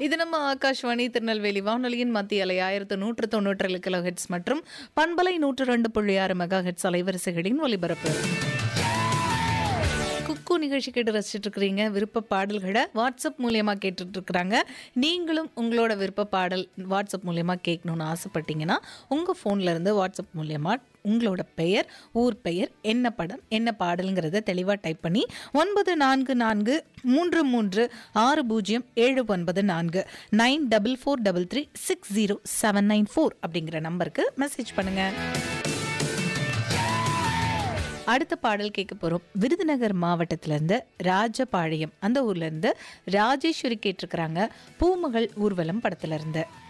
இது நம்ம ஆகாஷ்வாணி திருநெல்வேலி வானொலியின் மத்திய அலை ஆயிரத்து நூற்று தொண்ணூற்றி கிலோ ஹெட்ஸ் மற்றும் பண்பலை நூற்று ரெண்டு புள்ளி ஆறு மெகா ஹெட்ஸ் அலைவரிசைகளின் ஒலிபரப்பு குக்கு நிகழ்ச்சி கேட்டு ரசிச்சுட்டு இருக்கிறீங்க விருப்ப பாடல்களை வாட்ஸ்அப் மூலியமாக கேட்டுட்டு இருக்கிறாங்க நீங்களும் உங்களோட விருப்ப பாடல் வாட்ஸ்அப் மூலியமாக கேட்கணும்னு ஆசைப்பட்டீங்கன்னா உங்கள் ஃபோன்ல இருந்து வாட்ஸ்அப் மூலியமாக உங்களோட பெயர் ஊர் பெயர் என்ன படம் என்ன பாடலுங்கிறத தெளிவாக டைப் பண்ணி ஒன்பது நான்கு நான்கு மூன்று மூன்று ஆறு பூஜ்ஜியம் ஏழு ஒன்பது நான்கு nine double four double three six zero seven nine four அப்படிங்கிற நம்பருக்கு மெசேஜ் பண்ணுங்கள் அடுத்த பாடல் கேட்க போகிறோம் விருதுநகர் மாவட்டத்திலேருந்து ராஜபாளையம் அந்த ஊர்லேருந்து ராஜேஸ்வரி கேட்டிருக்கிறாங்க பூமகள் ஊர்வலம் படத்துலேருந்து